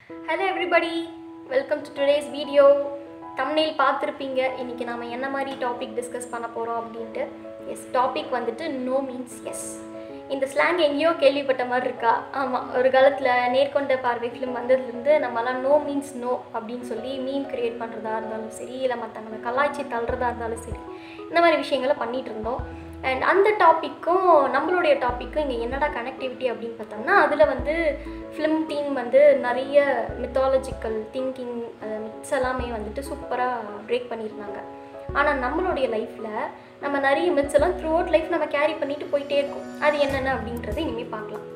hello everybody welcome to today's video thumbnail பார்த்துருப்பீங்க இன்றைக்கி நாம் என்ன மாதிரி டாபிக் டிஸ்கஸ் பண்ண போகிறோம் அப்படின்ட்டு எஸ் டாபிக் வந்துட்டு நோ மீன்ஸ் எஸ் இந்த ஸ்லாங் எங்கேயோ கேள்விப்பட்ட மாதிரி இருக்கா ஆமாம் ஒரு காலத்தில் நேர்கொண்ட பார்வை ஃபிலிம் வந்ததுலேருந்து நம்மலாம் நோ மீன்ஸ் நோ அப்படின்னு சொல்லி மீன் கிரியேட் பண்ணுறதா இருந்தாலும் சரி இல்லை மற்றவங்களை கலாய்ச்சி தள்ளுறதா இருந்தாலும் சரி இந்த மாதிரி விஷயங்களை பண்ணிகிட்டு இருந்தோம் அண்ட் அந்த டாப்பிக்கும் நம்மளுடைய டாப்பிக்கும் இங்கே என்னடா கனெக்டிவிட்டி அப்படின்னு பார்த்தோம்னா அதில் வந்து ஃபிலிம் டீம் வந்து நிறைய மித்தாலஜிக்கல் திங்கிங் மித்ஸ் எல்லாமே வந்துட்டு சூப்பராக பிரேக் பண்ணியிருந்தாங்க ஆனால் நம்மளுடைய லைஃப்பில் நம்ம நிறைய மித்ஸ் எல்லாம் த்ரூ அவுட் லைஃப் நம்ம கேரி பண்ணிட்டு போயிட்டே இருக்கோம் அது என்னென்ன அப்படின்றத இனிமேல் பார்க்கலாம்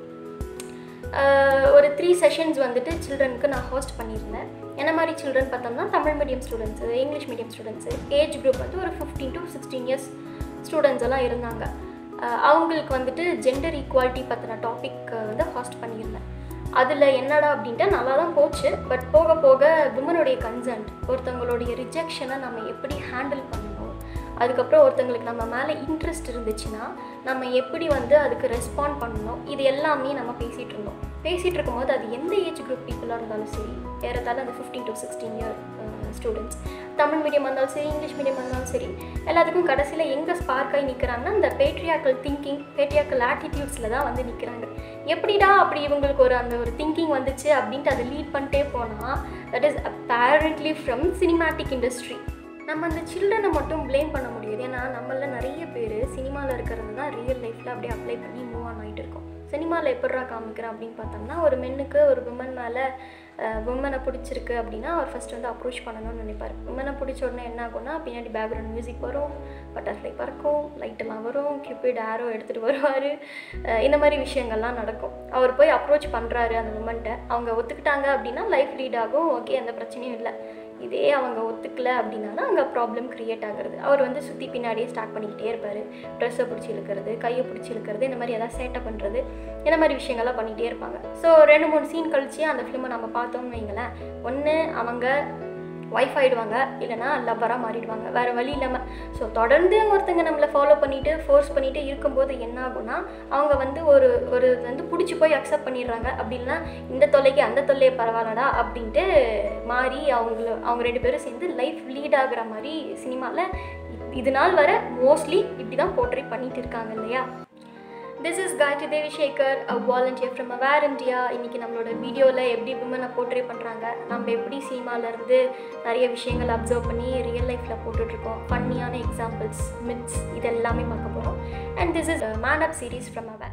ஆஹ் ஒரு த்ரீ செஷன்ஸ் வந்துட்டு சில்ட்ரனுக்கு நான் ஹோஸ்ட் பண்ணியிருந்தேன் என்ன மாதிரி சில்ட்ரன் பார்த்தோம்னா Tamil medium students English medium students age group வந்து ஒரு fifteen to sixteen years students எல்லாம் இருந்தாங்க ஆஹ் அவங்களுக்கு வந்துட்டு ஜெண்டர் ஈக்குவாலிட்டி பற்றின டாபிக் வந்து ஹோஸ்ட் பண்ணியிருந்தேன் அதில் என்னடா அப்படின்ட்டு நல்லா தான் போச்சு பட் போக போக விமனுடைய கன்சர்ன்ட் ஒருத்தவங்களுடைய ரிஜெக்ஷனை நம்ம எப்படி ஹேண்டில் பண்ணணும் அதுக்கப்புறம் ஒருத்தங்களுக்கு நம்ம மேலே இன்ட்ரெஸ்ட் இருந்துச்சுன்னா நம்ம எப்படி வந்து அதுக்கு ரெஸ்பாண்ட் பண்ணணும் இது எல்லாமே நம்ம பேசிகிட்டு இருந்தோம் பேசிகிட்டு இருக்கும்போது அது எந்த ஏஜ் குரூப் பீப்புளாக இருந்தாலும் சரி ஏறத்தாலும் அந்த fifteen to sixteen year students Tamil medium இருந்தாலும் சரி இங்கிலீஷ் மீடியம் இருந்தாலும் சரி எல்லாத்துக்கும் கடைசியில் எங்கே ஸ்பார்க் ஆகி நிற்கிறாங்கன்னா இந்த பேட்ரியாக்கல் திங்கிங் பேட்ரியாக்கல் ஆட்டிடியூட்ஸில் தான் வந்து நிற்கிறாங்க எப்படிடா அப்படி இவங்களுக்கு ஒரு அந்த ஒரு திங்கிங் வந்துச்சு அப்படின்ட்டு அதை லீட் பண்ணிட்டே போனால் that is apparently from cinematic industry நம்ம அந்த சில்ட்ரனை மட்டும் ப்ளேம் பண்ண முடியாது ஏன்னா நம்மள நிறைய பேர் சினிமாவில் இருக்கிறது தான் ரியல் லைஃப்பில் அப்படியே அப்ளை பண்ணி மூவ் ஆன் ஆகிட்டு இருக்கோம் சினிமாவில் எப்படிரா காமிக்கிறேன் அப்படின்னு பார்த்தோம்னா ஒரு மென்னுக்கு ஒரு விமன் மேலே விமனை பிடிச்சிருக்கு அப்படின்னா அவர் ஃபஸ்ட் வந்து அப்ரோச் பண்ணணும்னு நினைப்பார் விமனை பிடிச்ச உடனே என்ன ஆகும்னா பின்னாடி பேக்ரவுண்ட் மியூசிக் வரும் பட்டர்ஃப்ளை பறக்கும் லைட்டெல்லாம் வரும் கியூபிட் ஆரோ எடுத்துகிட்டு வருவார் இந்த மாதிரி விஷயங்கள்லாம் நடக்கும் அவர் போய் அப்ரோச் பண்ணுறாரு அந்த விமன்ட்ட அவங்க ஒத்துக்கிட்டாங்க அப்படின்னா லைஃப் லீட் ஆகும் ஓகே எந்த பிரச்சனையும் இல்லை இதே அவங்க ஒத்துக்கல அப்படின்னா தான் அங்கே ப்ராப்ளம் க்ரியேட் ஆகுறது அவர் வந்து சுற்றி பின்னாடியே ஸ்டார்ட் பண்ணிக்கிட்டே இருப்பார் ட்ரெஸ்ஸை பிடிச்சி இழுக்கிறது கையை பிடிச்சி இழுக்கிறது இந்த மாதிரி எதாவது சேட்டை பண்ணுறது இந்த மாதிரி விஷயங்கள்லாம் பண்ணிகிட்டே இருப்பாங்க ஸோ ரெண்டு மூணு சீன் கழிச்சு அந்த ஃபிலிமை நம்ம பார்த்தோம்னு வைங்களேன் ஒன்று அவங்க ஒய்ஃப் ஆகிடுவாங்க இல்லைனா லவ்வராக மாறிடுவாங்க வேறு வழி இல்லாமல் ஸோ தொடர்ந்து ஒருத்தங்க நம்மளை ஃபாலோ பண்ணிவிட்டு ஃபோர்ஸ் பண்ணிவிட்டு இருக்கும்போது என்ன ஆகும்னா அவங்க வந்து ஒரு ஒரு இது வந்து பிடிச்சி போய் அக்செப்ட் பண்ணிடுறாங்க அப்படி இல்லைனா இந்த தொல்லைக்கு அந்த தொல்லையே பரவாயில்லடா அப்படின்ட்டு மாறி அவங்கள அவங்க ரெண்டு பேரும் சேர்ந்து லைஃப் லீட் ஆகுற மாதிரி சினிமாவில் இது நாள் வர மோஸ்ட்லி இப்படி தான் போர்ட்ரே பண்ணிட்டு இருக்காங்க இல்லையா this is Gayathri Devi Sekar a volunteer from Aware India இன்றைக்கி நம்மளோட வீடியோவில் எப்படி விமனை போர்ட்ரே பண்ணுறாங்க நம்ம எப்படி சினிமாவிலேருந்து நிறைய விஷயங்கள் அப்சர்வ் பண்ணி ரியல் லைஃப்பில் போட்டுட்ருக்கோம் ஃபன்னியான எக்ஸாம்பிள்ஸ் மிட்ஸ் இது எல்லாமே பார்க்க போகிறோம் and this is man up series from Aware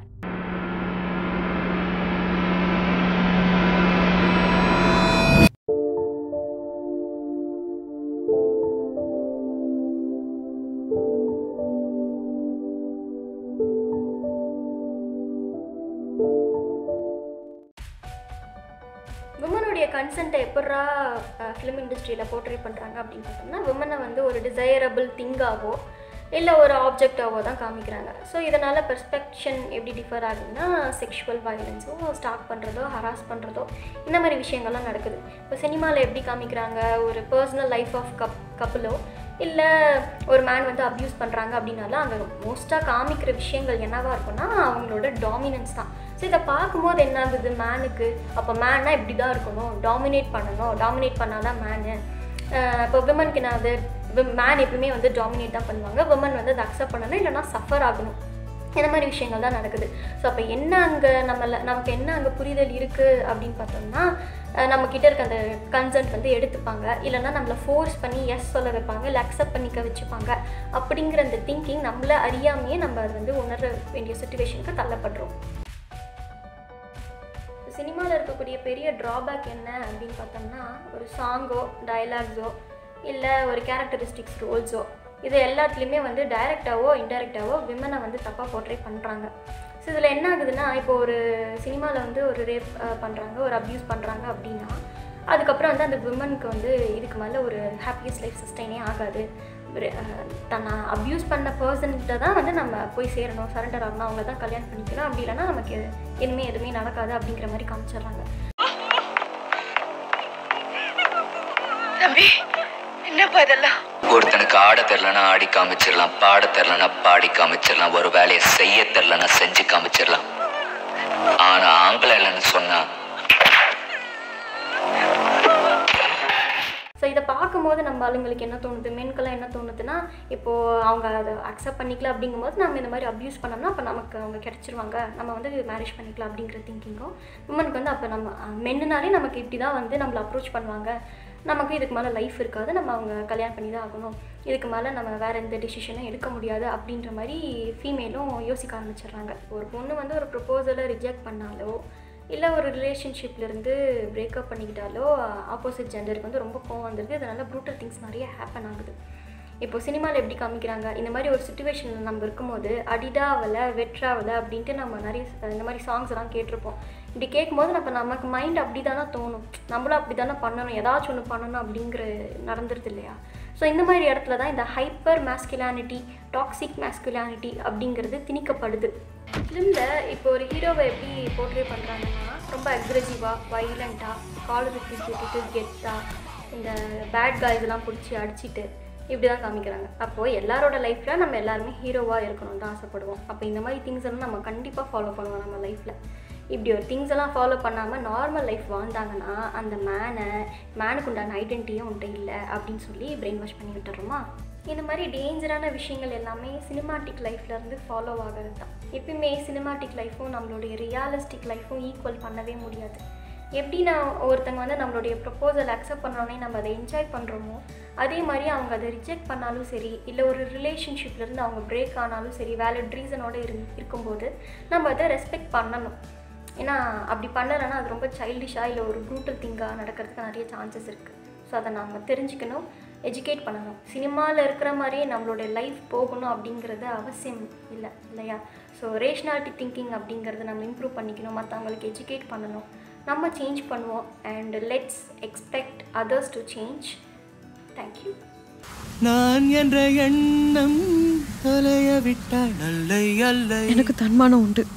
விமனுடைய கன்சென்ட்டை எப்பட்றா ஃபிலிம் இண்டஸ்ட்ரியில் போர்ட்ரே பண்ணுறாங்க அப்படின்னு பார்த்தோம்னா விமனை வந்து ஒரு டிசைரபிள் திங்காவோ இல்லை ஒரு ஆப்ஜெக்டாவோ தான் காமிக்கிறாங்க ஸோ இதனால் பெர்ஸ்பெக்ஷன் எப்படி டிஃபர் ஆகுதுன்னா செக்ஷுவல் வயலன்ஸோ ஸ்டாக் பண்ணுறதோ ஹராஸ் பண்ணுறதோ இந்த மாதிரி விஷயங்கள்லாம் நடக்குது இப்போ சினிமாவில் எப்படி காமிக்கிறாங்க ஒரு பர்சனல் லைஃப் ஆஃப் கப் கப்பலோ இல்லை ஒரு மேன் வந்து அப்யூஸ் பண்ணுறாங்க அப்படின்னாலும் அங்கே மோஸ்ட்டாக காமிக்கிற விஷயங்கள் என்னவா இருக்கும்னா அவங்களோட டாமினன்ஸ் தான் ஸோ இதை பார்க்கும்போது என்ன ஆகுது மேனுக்கு அப்போ மேன்னா இப்படி தான் இருக்கணும் டாமினேட் பண்ணணும் டாமினேட் பண்ணால் தான் மேனு இப்போ விமனுக்கு என்ன ஆகுது மேன் எப்பவுமே வந்து டாமினேட் தான் பண்ணுவாங்க விமன் வந்து அதை அக்செப்ட் பண்ணணும் இல்லைனா சஃபர் ஆகணும் இந்த மாதிரி விஷயங்கள் தான் நடக்குது ஸோ அப்போ என்ன அங்கே நம்மள நமக்கு என்ன அங்கே புரிதல் இருக்குது அப்படின்னு பார்த்தோம்னா நம்மக்கிட்ட இருக்க அந்த கன்சர்ட் வந்து எடுத்துப்பாங்க இல்லைனா நம்மளை ஃபோர்ஸ் பண்ணி எஸ் சொல்ல வைப்பாங்க இல்லை அக்செப்ட் பண்ணிக்க வச்சுப்பாங்க அப்படிங்கிற அந்த திங்கிங் நம்மளை அறியாமையே நம்ம அது வந்து உணர வேண்டிய சுச்சுவேஷனுக்கு தள்ளப்படுறோம் சினிமாவில் இருக்கக்கூடிய பெரிய ட்ராபேக் என்ன அப்படின்னு பார்த்தோம்னா ஒரு சாங்கோ டயலாக்ஸோ இல்லை ஒரு கேரக்டரிஸ்டிக்ஸ் ரோல்ஸோ இது எல்லாத்துலேயுமே வந்து டைரெக்டாவோ இன்டைரக்டாவோ விமனை வந்து தப்பாக போர்ட்ரே பண்ணுறாங்க ஸோ இதில் என்ன ஆகுதுன்னா இப்போ ஒரு சினிமாவில் வந்து ஒரு ரேப் பண்ணுறாங்க ஒரு அப்யூஸ் பண்ணுறாங்க அப்படின்னா அதுக்கப்புறம் வந்து அந்த விமனுக்கு வந்து இதுக்கு மேலே ஒரு ஹாப்பியஸ்ட் லைஃப் சஸ்டைனே ஆகாது ஒரு தன்னை அப்யூஸ் பண்ண பர்சன்கிட்ட தான் வந்து நம்ம போய் சேரணும் சரண்டர் ஆகணும் அவங்கள தான் கல்யாணம் பண்ணிக்கணும் அப்படி இல்லைன்னா நமக்கு இனிமேல் எதுவுமே நடக்காது அப்படிங்கிற மாதிரி காமிச்சிடுறாங்க தம்பி என்னப்பா இதெல்லாம் ஒருத்தனுக்கு ஆட தெரிலனா ஆடி காமிச்சிடலாம் பாட தெரிலனா பாடி காமிச்சிடலாம் ஒரு வேலையை செய்ய தெரிலனா செஞ்சு காமிச்சிடலாம் ஆனா ஆம்பளை இல்லைன்னு சொன்னா பார்க்கும்போது நம்ம ஆளுங்களுக்கு என்ன தோணுது மென்கெல்லாம் என்ன தோணுதுன்னா இப்போது அவங்க அதை அக்செப்ட் பண்ணிக்கல அப்படிங்கும்போது நம்ம இந்த மாதிரி அப்யூஸ் பண்ணோம்னா அப்போ நமக்கு அவங்க கிடச்சிருவாங்க நம்ம வந்து மேரேஜ் பண்ணிக்கலாம் அப்படிங்கிற திங்கிங்கும் உமனுக்கு வந்து அப்போ நம்ம மென்னுனாலே நமக்கு இப்படி தான் வந்து நம்மளை அப்ரோச் பண்ணுவாங்க நமக்கு இதுக்கு மேலே லைஃப் இருக்காது நம்ம அவங்க கல்யாணம் பண்ணி தான் ஆகணும் இதுக்கு மேலே நம்ம வேறு எந்த டிசிஷனும் எடுக்க முடியாது அப்படின்ற மாதிரி ஃபீமேலும் யோசிக்க ஆரம்பிச்சிடுறாங்க ஒரு பொண்ணு வந்து ஒரு ப்ரொப்போசலை ரிஜெக்ட் பண்ணாலோ இல்லை ஒரு ரிலேஷன்ஷிப்லேருந்து பிரேக்கப் பண்ணிக்கிட்டாலோ ஆப்போசிட் ஜெண்டருக்கு வந்து ரொம்ப கோவம் வந்துடுது இதனால் ப்ரூட்டல் திங்ஸ் நிறைய ஹேப்பன் ஆகுது இப்போ சினிமாவில் எப்படி காமிக்கிறாங்க இந்த மாதிரி ஒரு சுச்சுவேஷனில் நம்ம இருக்கும்போது அடிடாவலை வெற்றாவலை அப்படின்ட்டு நம்ம நிறைய இந்த மாதிரி சாங்ஸ் எல்லாம் கேட்டிருப்போம் இப்படி கேட்கும்போது நம்ம நமக்கு மைண்ட் அப்படி தானே தோணும் நம்மளும் அப்படி தானே பண்ணணும் ஏதாச்சும் ஒன்று பண்ணணும் அப்படிங்கிற நடந்துருது இல்லையா ஸோ இந்த மாதிரி இடத்துல தான் இந்த ஹைப்பர் மேஸ்குலானிட்டி டாக்ஸிக் மேஸ்குலானிட்டி அப்படிங்கிறது திணிக்கப்படுது ஃபிலிமில் இப்போ ஒரு ஹீரோவை எப்படி போர்ட்ரே பண்ணுறாங்கன்னா ரொம்ப அக்ரெசிவாக வைலண்ட்டாக காலர் தூக்கிட்டு கெத்தாக இந்த பேட் காய்ஸ் எல்லாம் பிடிச்சி அடிச்சிட்டு இப்படி தான் காமிக்கிறாங்க அப்போது எல்லாரோட லைஃப்பில் நம்ம எல்லாருமே ஹீரோவாக இருக்கணும்னு தான் ஆசைப்படுவோம் அப்போ இந்த மாதிரி திங்ஸ் எல்லாம் நம்ம கண்டிப்பாக ஃபாலோ பண்ணுவோம் நம்ம லைஃப்பில் இப்படி ஒரு திங்ஸ் எல்லாம் ஃபாலோ பண்ணாமல் நார்மல் லைஃப் வாழ்ந்தாங்கன்னா அந்த மேனை மேனுக்கு உண்டான ஐடென்டிட்டியும் உன்ட்ட இல்லை அப்படின்னு சொல்லி பிரெயின் வாஷ் பண்ணி விட்டுறோமா இந்த மாதிரி டேஞ்சரான விஷயங்கள் எல்லாமே சினிமாட்டிக் லைஃப்லேருந்து ஃபாலோ ஆகிறது தான் எப்பயுமே சினிமாட்டிக் லைஃப்பும் நம்மளுடைய ரியாலிஸ்டிக் லைஃப்பும் ஈக்குவல் பண்ணவே முடியாது எப்படி நான் ஒருத்தங்க வந்து நம்மளுடைய ப்ரப்போசல் அக்செப்ட் பண்ணோன்னே நம்ம அதை என்ஜாய் பண்ணுறோமோ அதே மாதிரி அவங்க அதை ரிஜெக்ட் பண்ணாலும் சரி இல்லை ஒரு ரிலேஷன்ஷிப்லேருந்து அவங்க பிரேக் ஆனாலும் சரி வேலிட் ரீசனோடு இரு இருக்கும்போது நம்ம அதை ரெஸ்பெக்ட் பண்ணணும் ஏன்னா அப்படி பண்ணலைன்னா அது ரொம்ப சைல்டிஷாக இல்லை ஒரு ப்ரூட்டல் திங்காக நடக்கிறதுக்கு நிறைய சான்சஸ் இருக்குது ஸோ அதை நம்ம தெரிஞ்சுக்கணும் எஜுகேட் பண்ணணும் சினிமாவில் இருக்கிற மாதிரியே நம்மளோட லைஃப் போகணும் அப்படிங்கிறது அவசியம் இல்லை இல்லையா ஸோ ரேஷ்னாலிட்டி திங்கிங் அப்படிங்கிறத நம்ம இம்ப்ரூவ் பண்ணிக்கணும் மற்றவங்களுக்கு எஜுகேட் பண்ணணும் நம்ம சேஞ்ச் பண்ணுவோம் and let's expect others to change thank you நான் என்ற எண்ணம் தொலைய விட்டால் நல்லை அல்லை எனக்கு தன்மானம் உண்டு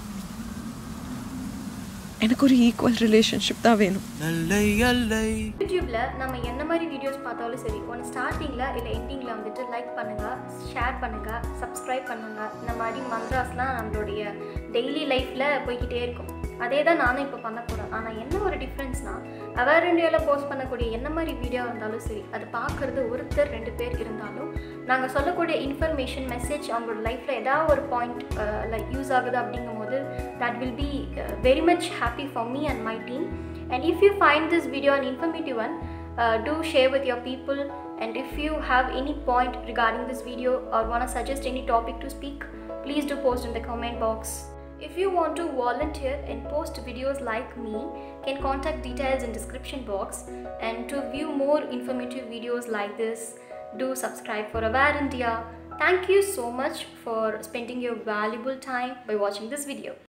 எனக்கு ஒரு ஈக்குவல் ரிலேஷன்ஷிப் தான் வேணும் நல்லை அல்லை யூடியூப்ல நம்ம என்ன மாதிரி வீடியோஸ் பார்த்தாலும் சரி ஒன்று ஸ்டார்டிங்கில் இல்லை எண்டிங்கில் வந்துட்டு லைக் பண்ணுங்கள் ஷேர் பண்ணுங்கள் சப்ஸ்கிரைப் பண்ணுங்கள் இந்த மாதிரி மந்த்ராஸ்லாம் நம்மளுடைய டெய்லி லைஃப்பில் போய்க்கிட்டே இருக்கும் அதே தான் நானும் இப்போ பண்ணக்கூடாது ஆனால் என்ன ஒரு டிஃப்ரென்ஸ்னால் அவர் இந்தியாவில் போஸ்ட் பண்ணக்கூடிய என்ன மாதிரி வீடியோ இருந்தாலும் சரி அது பார்க்குறது ஒருத்தர் ரெண்டு பேர் இருந்தாலும் நாங்கள் சொல்லக்கூடிய இன்ஃபர்மேஷன் மெசேஜ் அவங்களோட லைஃப்பில் ஏதாவது ஒரு பாயிண்ட் லைக் யூஸ் ஆகுது அப்படிங்கும்போது that will be very much happy for me and my team and if you find this video and informative one uh, do share with your people and if you have any point regarding this video or want to suggest any topic to speak please do post in the comment box if you want to volunteer and post videos like me can contact details in description box and to view more informative videos like this do subscribe for aware india thank you so much for spending your valuable time by watching this video